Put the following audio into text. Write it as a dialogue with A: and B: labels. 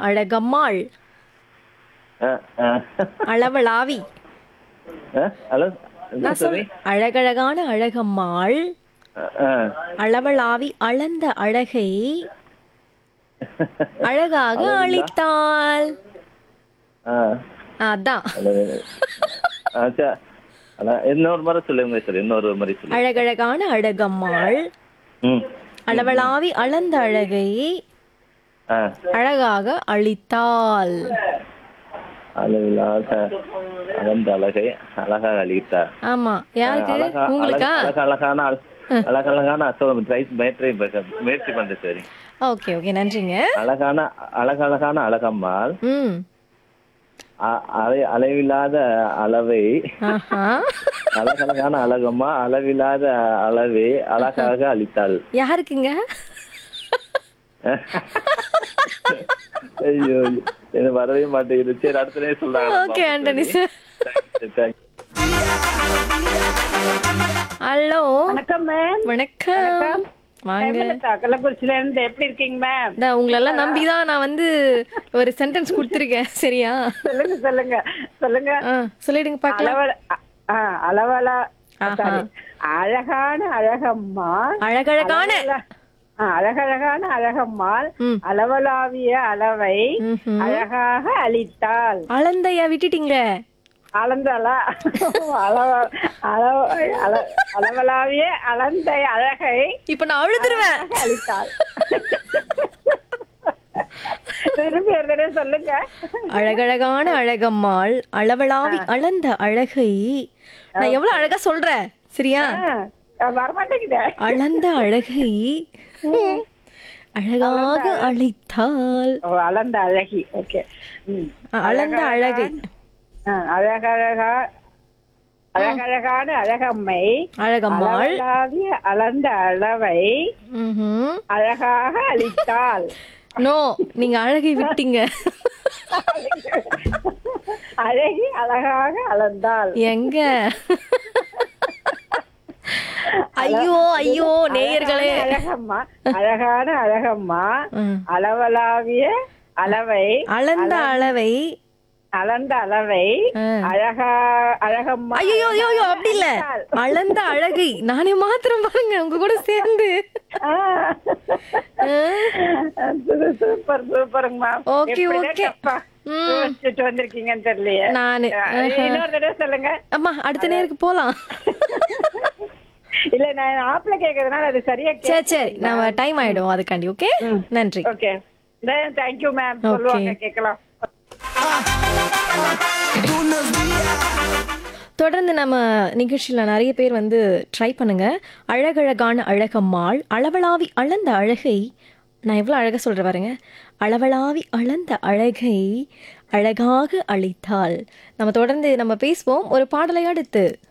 A: அழகம்மாள்
B: ஆ, ஆ.
A: அளவளாவி
B: ஆ, hello என்ன
A: நான்
B: சொல்லி
A: சொல் அழகழகான அழகம்மாள்
B: ஆ.
A: அளவளாவி அளந்த அழகை அழகாக அளித்தாள்
B: ஆ.
A: அதான்
B: ஹலோ. ஆ, சரி. அதான், இன்னொரு முறை சொல்லுங்க சார் இன்னொரு முறை சொல்லுங்க
A: அழகழகான அழகம்மாள்
B: ம்
A: அளவளாவி அளந்த அழகை
B: ஆ
A: அழகாக அளித்தாள்
B: அளவில்லாத அகந்த அழகை அழகாக அழித்தார்
A: ஆமா யாருக்கு
B: அழகா
A: உங்களுக்கா
B: அழகு அழகான அழ- அழகழகான சொல்லுங்க ட்ரை முயற்சி பண்ற- முயற்சி பண்றேன் சரி
A: ஓகே ஓகே நன்றிங்க
B: அழகான அழகழகான அழகம்மாள்
A: ம்
B: அ- அலை அளவில்லாத அளவை
A: ஆஹா
B: அழகழகான அழகம்மா அளவில்லாத அளவை அழகாக அளித்தாள்
A: யாருக்குங்க
B: ஐயோ எனக்கு வரவே மாட்டேங்குது சரி அடுத்ததே சொல்றாங்க
A: okay Antony sir
B: Thank you.
A: Hello
C: வணக்கம் மேம்
A: வணக்கம் வாங்க
C: கள்ளக்குறிச்சில இருந்து எப்படி இருக்கீங்க மேம்
A: நான் உங்களெல்லாம் நம்பி தான் நான் வந்து ஒரு சென்டென்ஸ் கொடுத்துருக்கேன் சரியா
C: சொல்லுங்க சொல்லுங்க சொல்லுங்க
A: ஆ சொல்லிடுங்க பார்க்கலாம்
C: அளவல ஆ, அளவலா
A: ஆஹா.
C: sorry. அழகான அழகம்மா
A: அழகழகான
C: அளவல- ஆ, அழகழகான அழகம்மாள்
A: ம்.
C: அளவலாவிய அளவை
A: ம்ஹும்.
C: அழகாக அளித்தாள்
A: அலந்தையா விட்டுட்டீங்களே
C: அளந்தாளா அளவ அளவ அள- அளவலாவிய அளந்த அழகை
A: இப்ப நான் அழுதுருவேன்
C: அளித்தாள் திரும்பி ஒரு தடவை சொல்லுங்க
A: அழகழகான அழகம்மாள் அளவளாவி அளந்த அழகை நான் எவ்வளவு அழகா சொல்றேன் சரியா
C: ஆ, வரமாட்டேங்குதே
A: அளந்த அழகை அழகாக அளித்தாள்
C: ஓ, அளந்த அழகி ஓகே ம்.
A: அளந்த அழகை
C: ஆ, அழகழகா அழகழகான அழகம்மை
A: அழகம்மாள்
C: அளவலாவிய அளந்த அளவை
A: ம்ஹும்.
C: அழகாக அளித்தாள்
A: நோ நீங்க அழகை விட்டீங்க
C: அழகி அழகாக அளந்தாள்
A: எங்க ஐயோ ஐயோ நேயர்களே
C: அழகான அழகம்மா அழகான அழகம்மா
A: ம்.
C: அளவலாவிய அளவை
A: அளந்த அளவை
C: அளந்த அளவை
A: ஆ.
C: அழகா அழகம்மா
A: ஐயோ ஐயோ ஐயோ அப்படி இல்ல அளந்த அழகை நானே மாத்திரம் பாருங்க உங்க கூட சேர்ந்து
C: ஆ.
A: ஆ.
C: சூ- சூப்பர் சூப்பருங்கம்மா
A: Okay,
C: எப்படிதான்
A: okay.
C: தப்பா
A: ம்.
C: யோசிச்சுட்டு வந்திருக்கீங்கன்னு தெரியலையே
A: நானு
C: ஆ, இன்னொரு தடவை சொல்லுங்க
A: அம்மா அடுத்த நேருக்கு போலாம்
C: இல்ல நான் ஆப்ல கேக்குறதுனால அது சரியா
A: சரி சரி நம்ம டைம் ஆயிடும் அதுக்காண்டி ஓகே நன்றி
C: ஓகே தேங்க்யூ மேம் சொல்லுவாங்க கேட்கலாம்
A: தொடர்ந்து நம்ம நிகழ்ச்சியில் நிறைய பேர் வந்து ட்ரை பண்ணுங்க அழகழகான அழகம்மாள் அளவளாவி அளந்த அழகை நான் எவ்வளோ அழகாக சொல்கிறேன் பாருங்க அளவளாவி அளந்த அழகை அழகாக அளித்தாள் நம்ம தொடர்ந்து நம்ம பேசுவோம் ஒரு பாடலை அடுத்து